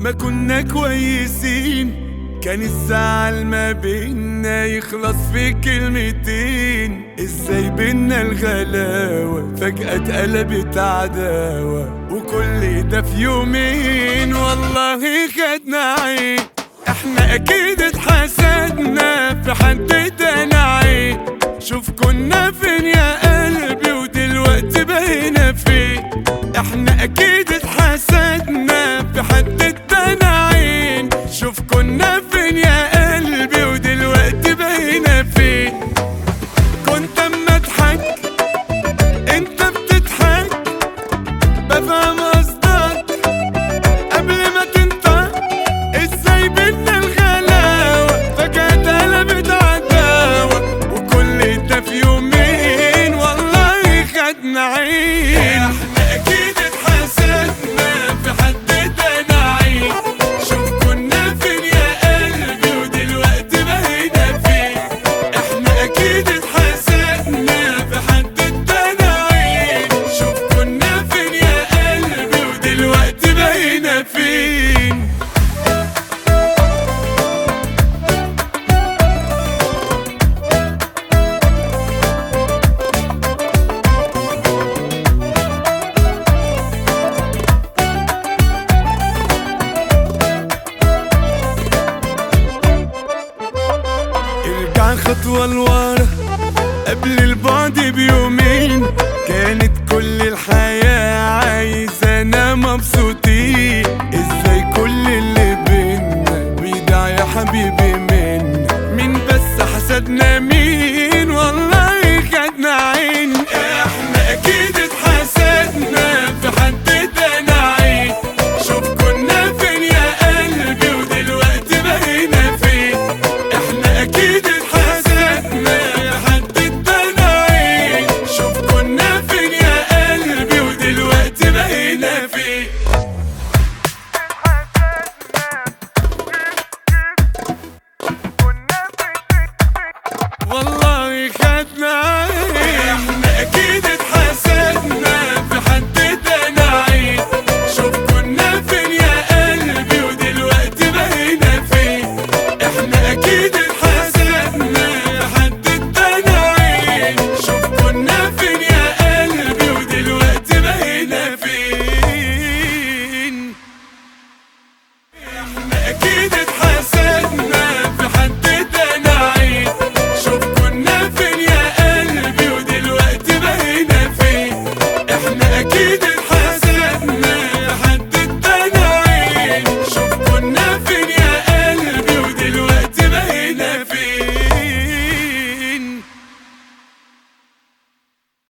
ما كنا كويسين كان الزعل ما بينا يخلص في كلمتين ازاي بينا الغلاوة فجأة اتقلبت عداوة وكل ده في يومين والله خدنا عين احنا اكيد اتحسدنا في حد تاني عين شوف كنا فين يا قلبي ودلوقتي بقينا فين احنا اكيد اتحسدنا في حد تاني عين شوف كنا فين يا قلبي ودلوقتي بقينا فين كنت اما اضحك انت بتضحك بفهم قصدك قبل ما تنطق ازاي بينا الغلاوة فجأة اتقلبت عداوة وكل ده في يومين والله خدنا عين احنا اكيد اتحسدنا في حد تاني عين شوف كنا فين يا قلبي ودلوقتي بقينا فين احنا اكيد اتحسدنا في حد تاني عين شوف كنا فين يا قلبي ودلوقتي بقينا فين ارجع خطوة لورا قبل البعد بيومين كانت كل الحياة عايزانا مبسوطين ازاي كل اللي بينا بيضيع يا حبيبي منا مين بس حسدنا مين